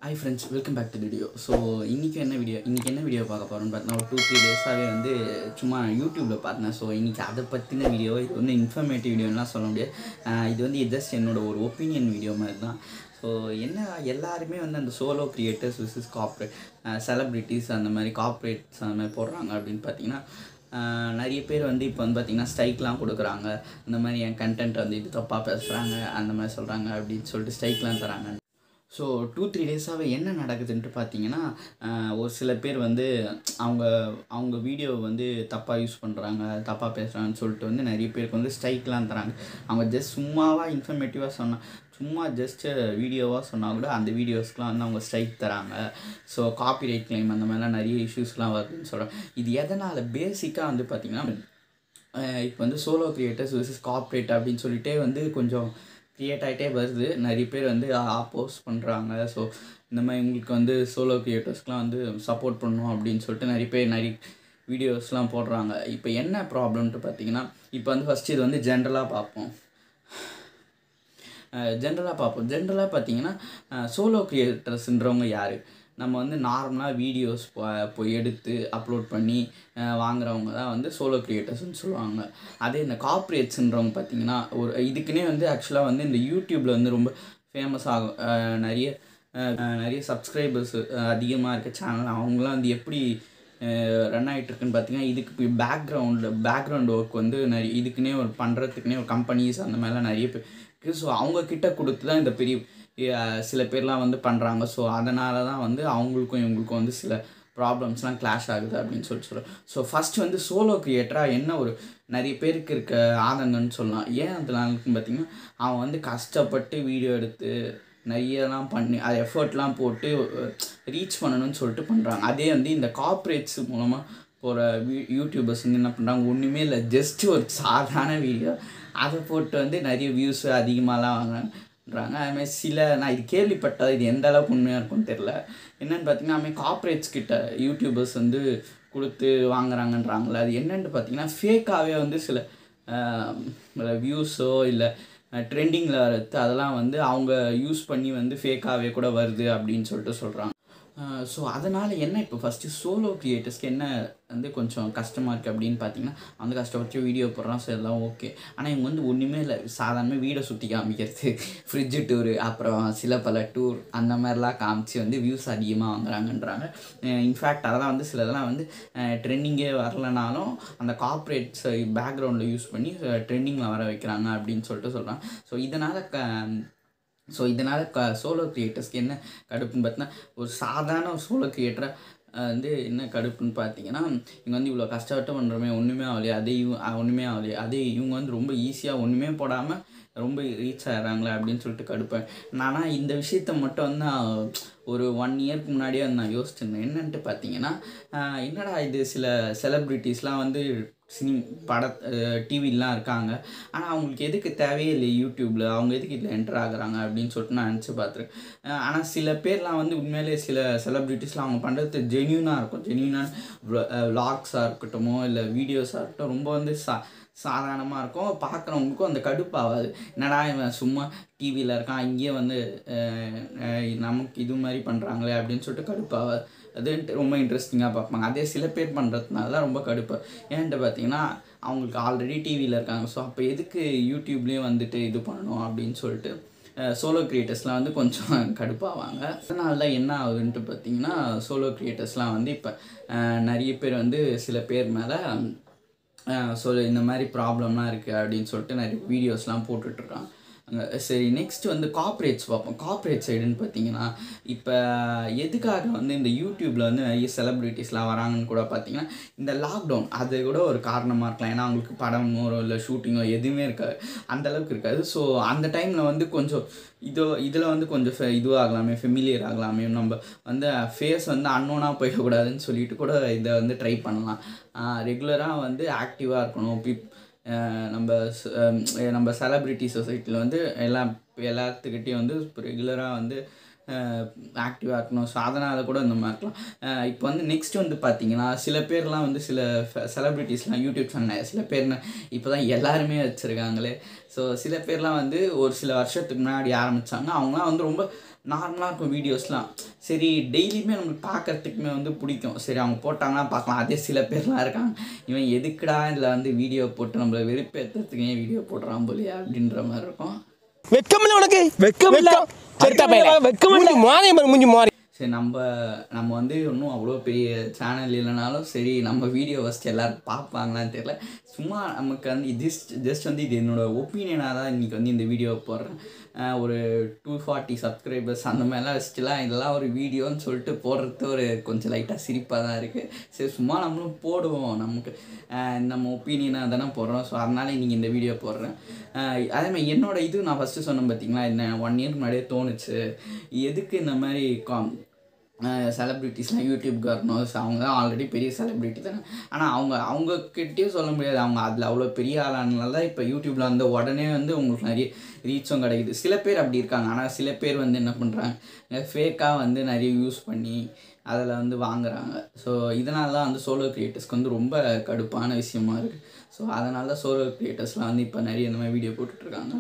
Hi friends welcome back to video so இன்றைக்கி என்ன video இன்றைக்கி என்ன வீடியோ பார்க்க போகிறோம்னு பார்த்தீங்கன்னா ஒரு டூ த்ரீ டேஸாகவே வந்து சும்மா யூடியூப்பில் பார்த்தேன் ஸோ இன்றைக்கி அதை பற்றின வீடியோ இது வந்து இன்ஃபர்மேட்டிவ் வீடியோலாம் சொல்ல முடியாது ஆஹ் இது வந்து ஜஸ்ட் என்னோட ஒரு ஒப்பீனியன் வீடியோ மாதிரி தான் ஸோ என்ன எல்லாருமே வந்து அந்த solo creators versus corporate celebrities அந்த மாதிரி கார்ப்பரேட்ஸ் அந்த மாதிரி போடுறாங்க அப்படின்னு பார்த்தீங்கன்னா ஆஹ் நிறைய பேர் வந்து இப்போ வந்து பார்த்திங்கன்னா ஸ்ட்ரைக்லாம் கொடுக்குறாங்க இந்த மாதிரி என் கண்டென்ட் வந்து இது தப்பாக பேசுகிறாங்க அந்த மாதிரி சொல்கிறாங்க அப்படின்னு சொல்லிட்டு ஸ்ட்ரைக்லாம் தராங்க ஸோ டூ த்ரீ டேஸாகவே என்ன நடக்குதுன்ட்டு பார்த்தீங்கன்னா ஆஹ் ஒரு சில பேர் வந்து அவங்க அவங்க வீடியோ வந்து தப்பாக யூஸ் பண்ணுறாங்க தப்பாக பேசுகிறாங்கன்னு சொல்லிட்டு வந்து நிறைய பேருக்கு வந்து ஸ்ட்ரைக்லாம் தராங்க அவங்க ஜஸ்ட் சும்மாவாக இன்ஃபர்மேட்டிவாக சொன்னா சும்மா ஜஸ்ட்டு வீடியோவாக சொன்னால் கூட அந்த வீடியோஸ்க்குலாம் வந்து அவங்க ஸ்ட்ரைக் தராங்க ஸோ காப்பிரைட் கிளைம் அந்த மாதிரிலாம் நிறைய இஷ்யூஸ்லாம் வருதுன்னு சொல்கிறேன் இது எதனால் பேசிக்காக வந்து பார்த்திங்கன்னா இப்போ வந்து சோலோ கிரியேட்டர்ஸ் விசஸ் கார்ப்பரேட் அப்படின்னு சொல்லிட்டே வந்து கொஞ்சம் க்ரியேட் ஆகிட்டே வருது நிறைய பேர் வந்து ஆப்போஸ் பண்ணுறாங்க ஸோ இந்த மாதிரி உங்களுக்கு வந்து சோலோ கிரியேட்டர்ஸ்க்குலாம் வந்து சப்போர்ட் பண்ணணும் அப்படின்னு சொல்லிட்டு நிறைய பேர் நிறைய வீடியோஸ்லாம் போடுறாங்க இப்போ என்ன ப்ராப்ளம்ட்டு பார்த்தீங்கன்னா இப்போ வந்து ஃபஸ்ட்டு இது வந்து ஜென்ரலாக பார்ப்போம் ஜென்ரலாக பார்ப்போம் ஜென்ரலாக பார்த்தீங்கன்னா சோலோ கிரியேட்டர்ஸ்ன்றவங்க யார் நம்ம வந்து நார்மலாக வீடியோஸ் போய் எடுத்து அப்லோட் பண்ணி அஹ் வாங்குறவங்க தான் வந்து சோலோ கிரியேட்டர்ஸ்னு சொல்லுவாங்க அதே இந்த கார்ப்பரேட்ஸுன்றவங்க பார்த்தீங்கன்னா ஒரு இதுக்குன்னே வந்து ஆக்சுவலாக வந்து இந்த யூடியூப்பில் வந்து ரொம்ப ஃபேமஸ் ஆகும் அஹ் நிறைய அஹ் நிறைய சப்ஸ்கிரைபர்ஸ் அதிகமாக இருக்க சேனல் அவங்களாம் வந்து எப்படி ரன் ஆகிட்டு இருக்குன்னு பார்த்தீங்கன்னா இதுக்கு பேக்ரவுண்டில் பேக்ரவுண்ட் ஒர்க் வந்து நிறைய இதுக்குன்னே ஒரு பண்ணுறதுக்குனே ஒரு கம்பெனிஸ் அந்த மாதிரிலாம் நிறைய பேர் இருக்குது ஸோ அவங்கக்கிட்ட கொடுத்து தான் இந்த பெரிய அஹ் சில பேர்லாம் வந்து பண்ணுறாங்க ஸோ அதனால தான் வந்து அவங்களுக்கும் இவங்களுக்கும் வந்து சில ப்ராப்ளம்ஸ்லாம் கிளாஷ் ஆகுது அப்படின்னு சொல்லிட்டு சொல்கிறேன் ஸோ ஃபஸ்ட் வந்து சோலோ கிரியேட்டராக என்ன ஒரு நிறைய பேருக்கு இருக்க ஆதங்கன்னு சொல்லலாம் ஏன் அதெல்லாம் இருக்குன்னு பார்த்தீங்கன்னா அவன் வந்து கஷ்டப்பட்டு வீடியோ எடுத்து நிறையலாம் பண்ணி அது எஃபர்ட்லாம் போட்டு ரீச் பண்ணணும்னு சொல்லிட்டு பண்ணுறாங்க அதே வந்து இந்த கார்ப்பரேட்ஸ் மூலமாக போகிற யூ யூடியூபர்ஸ் வந்து என்ன பண்ணுறாங்க ஒன்றுமே இல்லை ஜஸ்ட் ஒரு சாதாரண வீடியோ அதை போட்டு வந்து நிறைய வியூஸ் அதிகமாகலாம் வாங்குறாங்க அதுமாதிரி சில நான் இது கேள்விப்பட்டது இது எந்த அளவுக்கு உண்மையாக இருக்கும்னு தெரில என்னென்னு பார்த்தீங்கன்னா அதுமாதிரி கார்ப்பரேட்ஸ் கிட்ட யூடியூபர்ஸ் வந்து கொடுத்து வாங்குறாங்கன்றாங்களே அது என்னென்னு பார்த்தீங்கன்னா ஃபேக்காகவே வந்து சில வியூஸோ இல்லை ட்ரெண்டிங்கில் வரது அதெல்லாம் வந்து அவங்க யூஸ் பண்ணி வந்து ஃபேக்காகவே கூட வருது அப்படின்னு சொல்லிட்டு சொல்கிறாங்க ஸோ அதனால் என்ன இப்போ ஃபஸ்ட்டு சோலோ க்ரியேட்டர்ஸ்க்கு என்ன வந்து கொஞ்சம் கஷ்டமாக இருக்குது அப்படின்னு பார்த்தீங்கன்னா அந்த கஷ்டப்பட்டு வீடியோ போடுறான் ஸோ எல்லாம் ஓகே ஆனால் இவங்க வந்து ஒன்றுமே இல்லை சாதாரண வீடை சுற்றி காமிக்கிறது ஃப்ரிட்ஜு டூரு அப்புறம் சில பல டூர் அந்த மாதிரிலாம் காமிச்சு வந்து வியூஸ் அதிகமாக வாங்குறாங்கன்றாங்க இன்ஃபேக்ட் அதெல்லாம் வந்து சிலதெல்லாம் வந்து ட்ரெண்டிங்கே வரலனாலும் அந்த கார்ப்பரேட்ஸ் பேக்ரவுண்டில் யூஸ் பண்ணி ட்ரெண்டிங்கில் வர வைக்கிறாங்க அப்படின்னு சொல்லிட்டு சொல்கிறாங்க ஸோ இதனால் க ஸோ இதனால் க சோலோ க்ரியேட்டர்ஸ்க்கு என்ன கடுப்புன்னு பார்த்தீங்கன்னா ஒரு சாதாரண ஒரு சோலோ க்ரியேட்டரை வந்து என்ன கடுப்புன்னு பார்த்தீங்கன்னா இவங்க வந்து இவ்வளோ கஷ்டப்பட்டு பண்ணுறோமே ஒன்றுமே ஆகலையே அதே இவங்க ஒன்றுமே ஆகலையே அதே இவங்க வந்து ரொம்ப ஈஸியாக ஒன்றுமே போடாமல் ரொம்ப ரீச் ஆகிறாங்களே அப்படின்னு சொல்லிட்டு கடுப்பேன் நானா இந்த விஷயத்த மட்டும் வந்து நான் ஒரு ஒன் இயர்க்கு முன்னாடியே வந்து நான் யோசிச்சிருந்தேன் என்னன்ட்டு பார்த்தீங்கன்னா என்னடா இது சில செலிப்ரிட்டிஸ்லாம் வந்து சினி பட டிவிலாம் இருக்காங்க ஆனால் அவங்களுக்கு எதுக்கு தேவையே இல்லை யூடியூப்பில் அவங்க எதுக்கு இதில் என்டர் ஆகுறாங்க அப்படின்னு சொல்லிட்டு நான் நினச்சி பார்த்துருக்கேன் ஆனால் சில பேர்லாம் வந்து உண்மையிலே சில செலிப்ரிட்டிஸ்லாம் அவங்க பண்ணுறது ஜென்யூனாக இருக்கும் ஜென்யூனான விளாக்ஸாக இருக்கட்டுமோ இல்லை வீடியோஸாக இருக்கட்டும் ரொம்ப வந்து சா சாதாரணமாக இருக்கும் பார்க்குறவங்களுக்கும் அந்த கடுப்பாகாது என்னடா இவன் சும்மா டிவியில் இருக்கான் இங்கேயே வந்து நமக்கு இது மாதிரி பண்ணுறாங்களே அப்படின்னு சொல்லிட்டு கடுப்பாகாது அதுன்ட்டு ரொம்ப இன்ட்ரெஸ்டிங்காக பார்ப்பாங்க அதே சில பேர் பண்ணுறதுனால தான் ரொம்ப கடுப்பு ஏன்ட்டு பார்த்தீங்கன்னா அவங்களுக்கு ஆல்ரெடி டிவியில் இருக்காங்க ஸோ அப்போ எதுக்கு யூடியூப்லேயும் வந்துட்டு இது பண்ணணும் அப்படின்னு சொல்லிட்டு சோலோ க்ரியேட்டர்ஸ்லாம் வந்து கொஞ்சம் கடுப்பாவாங்க அதனால தான் என்ன ஆகுதுன்ட்டு பார்த்தீங்கன்னா சோலோ க்ரியேட்டர்ஸ்லாம் வந்து இப்போ நிறைய பேர் வந்து சில பேர் மேலே ஸோ இந்த மாதிரி ப்ராப்ளம்லாம் இருக்குது அப்படின்னு சொல்லிட்டு நிறைய வீடியோஸ்லாம் போட்டுட்ருக்காங்க சரி நெக்ஸ்ட் வந்து கார்ப்பரேட்ஸ் பார்ப்போம் கார்ப்பரேட் சைடுன்னு பார்த்தீங்கன்னா இப்போ எதுக்காக வந்து இந்த யூடியூப்பில் வந்து நிறைய செலிப்ரிட்டிஸ்லாம் வராங்கன்னு கூட பார்த்தீங்கன்னா இந்த லாக்டவுன் அது கூட ஒரு காரணமாக இருக்கலாம் ஏன்னா அவங்களுக்கு படமோ இல்லை ஷூட்டிங்கோ எதுவுமே இருக்காது அந்த அளவுக்கு இருக்காது ஸோ அந்த டைமில் வந்து கொஞ்சம் இதோ இதில் வந்து கொஞ்சம் ஃபெ இதுவாகலாமே ஃபெமிலியர் ஆகலாமே நம்ம வந்து ஃபேஸ் வந்து அன்னோனாக போயிடக்கூடாதுன்னு சொல்லிட்டு கூட இதை வந்து ட்ரை பண்ணலாம் ரெகுலராக வந்து ஆக்டிவாக இருக்கணும் பிப் நம்ம நம்ம செலப்ரிட்டி சொசைட்டியில் வந்து எல்லா எல்லாத்துக்கிட்டேயும் வந்து ரெகுலராக வந்து ஆக்டிவாக இருக்கணும் ஸோ அதனால் கூட இந்த மாதிரி இருக்கலாம் அஹ் இப்போ வந்து நெக்ஸ்ட் வந்து பார்த்தீங்கன்னா சில பேர்லாம் வந்து சில செலிப்ரிட்டிஸ்லாம் யூடியூப் சேனல் சில பேர்னா இப்போ தான் எல்லாருமே வச்சுருக்காங்களே ஸோ சில பேர்லாம் வந்து ஒரு சில வருஷத்துக்கு முன்னாடி ஆரம்பித்தாங்க அவங்களாம் வந்து ரொம்ப நார்மலாக இருக்கும் வீடியோஸ்லாம் சரி டெய்லியுமே நம்மளுக்கு பார்க்கறதுக்குமே வந்து பிடிக்கும் சரி அவங்க போட்டாங்கன்னா பார்க்கலாம் அதே சில பேர்லாம் இருக்காங்க இவன் எதுக்குடா இதில் வந்து வீடியோ போட்டு நம்மளை வெறுப்பேற்றுறதுக்கு ஏன் வீடியோ போடுறான் போலியா அப்படின்ற மாதிரி இருக்கும் வெக்கமில்ல உனக்கு வெக்கம் இல்ல. செத்த பையல வெக்கம் இல்ல. மாறி மூஞ்சி மாறி சரி நம்ம நம்ம வந்து இன்னும் அவ்வளோ பெரிய சேனல் இல்லைனாலும் சரி நம்ம வீடியோ ஃபஸ்ட் எல்லோரும் பார்ப்பாங்களான்னு தெரியல சும்மா நமக்கு வந்து ஜஸ்ட் ஜஸ்ட் வந்து இது என்னோட ஒப்பீனியனாக தான் இன்றைக்கி வந்து இந்த வீடியோ போடுறேன் அஹ் ஒரு டூ ஃபார்ட்டி சப்ஸ்கிரைபர்ஸ் அந்த மாதிரிலாம் வச்சுட்டுலாம் இதெல்லாம் ஒரு வீடியோன்னு சொல்லிட்டு போடுறது ஒரு கொஞ்சம் லைட்டாக சிரிப்பாக தான் இருக்குது சரி சும்மா நம்மளும் போடுவோம் நமக்கு அஹ் நம்ம ஒப்பீனியனாக தானே போடுறோம் ஸோ அதனால இன்றைக்கி இந்த வீடியோ போடுறேன் அஹ் அதே மாதிரி என்னோட இது நான் ஃபஸ்ட்டு சொன்னேன் பார்த்தீங்களா என்ன ஒன் இயர்க்கு முன்னாடியே தோணுச்சு எதுக்கு இந்த மாதிரி காம் செலிப்ரிட்டிஸ்லாம் யூடியூப்க்கு வரணும் ஸோ அவங்க தான் ஆல்ரெடி பெரிய செலிப்ரிட்டி தானே ஆனால் அவங்க அவங்கக்கிட்டேயும் சொல்ல முடியாது அவங்க அதில் அவ்வளோ பெரிய ஆளானனால தான் இப்போ யூடியூப்பில் வந்து உடனே வந்து உங்களுக்கு நிறைய ரீச்சும் கிடைக்குது சில பேர் அப்படி இருக்காங்க ஆனால் சில பேர் வந்து என்ன பண்ணுறாங்க ஃபேக்காக வந்து நிறைய யூஸ் பண்ணி அதில் வந்து வாங்குறாங்க ஸோ இதனால தான் வந்து சோலோ கிரியேட்டர்ஸ்க்கு வந்து ரொம்ப கடுப்பான விஷயமா இருக்குது ஸோ அதனால தான் சோலோ கிரியேட்டர்ஸ்லாம் வந்து இப்போ நிறைய இந்த மாதிரி வீடியோ போட்டுட்ருக்காங்க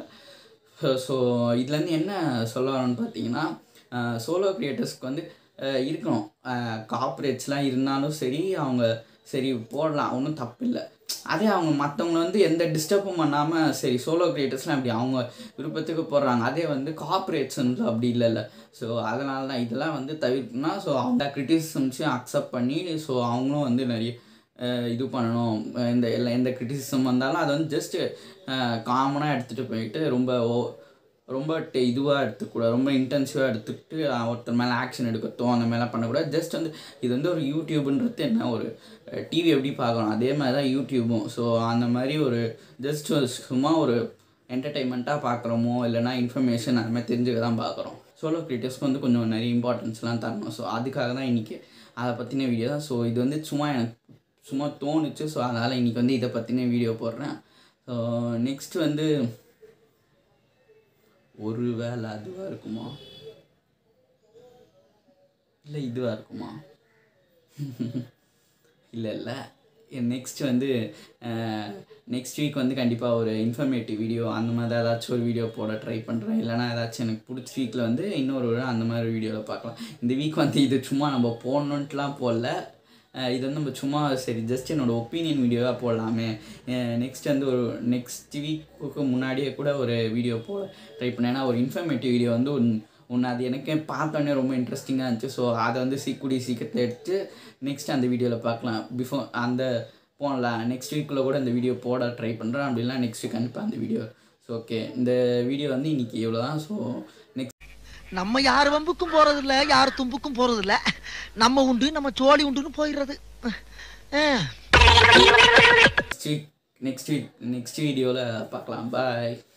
ஸோ இதுலேருந்து என்ன சொல்ல வரோன்னு பார்த்தீங்கன்னா சோலோ கிரியேட்டர்ஸ்க்கு வந்து அஹ், இருக்கணும் கார்ப்பரேட்ஸ்லாம் இருந்தாலும் சரி அவங்க சரி போடலாம் ஒன்றும் தப்பு இல்லை அதே அவங்க மற்றவங்க வந்து எந்த டிஸ்டர்பும் பண்ணாமல் சரி சோலோ கிரியேட்டர்ஸ்லாம் அப்படி அவங்க விருப்பத்துக்கு போடுறாங்க அதே வந்து கார்ப்பரேட்ஸ் வந்து அப்படி இல்லைல்ல ஸோ அதனால தான் இதெல்லாம் வந்து தவிர்க்கணும்னா ஸோ அவங்க கிரிட்டிசிசம்ஸையும் அக்செப்ட் பண்ணி ஸோ அவங்களும் வந்து நிறைய அஹ், இது பண்ணணும் அஹ், இந்த எல்லா எந்த கிரிட்டிசிசம் வந்தாலும் அதை வந்து ஜஸ்ட்டு காமனாக எடுத்துகிட்டு போயிட்டு ரொம்ப ஓ ரொம்ப இதுவாக எடுத்துக்கூடாது ரொம்ப இன்டென்சிவாக எடுத்துக்கிட்டு அஹ், ஒருத்தர் மேலே ஆக்ஷன் எடுக்கட்டும் அந்த மாதிரிலாம் பண்ணக்கூடாது ஜஸ்ட் வந்து இது வந்து ஒரு யூடியூப்ன்றது என்ன ஒரு டிவி எப்படி பார்க்கணும் அதே மாதிரி தான் யூடியூபும் ஸோ அந்த மாதிரி ஒரு ஜஸ்ட் சும்மா ஒரு என்டர்டெயின்மெண்ட்டாக பார்க்குறோமோ இல்லைனா இன்ஃபர்மேஷன் அந்த மாதிரி தெரிஞ்சுக்க தான் பார்க்குறோம் சோலோ கிரியேட்டர்ஸ்க்கு வந்து கொஞ்சம் நிறைய இம்பார்ட்டன்ஸ்லாம் தரணும் ஸோ அதுக்காக தான் இன்றைக்கி அதை பற்றின வீடியோ தான் ஸோ இது வந்து சும்மா எனக்கு சும்மா தோணுச்சு ஸோ அதனால் இன்றைக்கி வந்து இதை பற்றின வீடியோ போடுறேன் ஸோ நெக்ஸ்ட் வந்து ஒரு வேலை அதுவாக இருக்குமா இல்லை இதுவாக இருக்குமா இல்லை இல்லை நெக்ஸ்ட் வந்து நெக்ஸ்ட் வீக் வந்து கண்டிப்பாக ஒரு இன்ஃபர்மேட்டிவ் வீடியோ அந்த மாதிரி தான் ஏதாச்சும் ஒரு வீடியோ போட ட்ரை பண்ணுறேன் இல்லைனா ஏதாச்சும் எனக்கு பிடிச்ச வீக்கில் வந்து இன்னொரு ஒரு அந்த மாதிரி வீடியோவில் பார்க்கலாம் இந்த வீக் வந்து இது சும்மா நம்ம போடணுன்ட்டுலாம் போடல அஹ் இது வந்து நம்ம சும்மா சரி ஜஸ்ட் என்னோடய ஒப்பீனியன் வீடியோவாக போடலாமே நெக்ஸ்ட் வந்து ஒரு நெக்ஸ்ட் வீக்குக்கு முன்னாடியே கூட ஒரு வீடியோ போட ட்ரை பண்ணேன் ஏன்னா ஒரு இன்ஃபர்மேட்டிவ் வீடியோ வந்து ஒன் ஒன்று அது எனக்கே பார்த்தோன்னே ரொம்ப இன்ட்ரெஸ்டிங்காக இருந்துச்சு ஸோ அதை வந்து சீக்குடி சீக்கிரத்தை எடுத்து நெக்ஸ்ட் அந்த வீடியோவில் பார்க்கலாம் பிஃபோர் அந்த போனல நெக்ஸ்ட் வீக்குள்ளே கூட இந்த வீடியோ போட ட்ரை பண்ணுறேன் அப்படிலாம் நெக்ஸ்ட் வீக் கண்டிப்பாக அந்த வீடியோ ஸோ ஓகே இந்த வீடியோ வந்து இன்றைக்கி இவ்வளோ தான் ஸோ நெக்ஸ்ட் நம்ம யார் வம்புக்கும் போறது இல்ல யார் தும்புக்கும் போறது இல்ல நம்ம உண்டு நம்ம சோழி உண்டுன்னு போயிடுறது ah. Next week next week next வீடியோவில் பார்க்கலாம் பாய்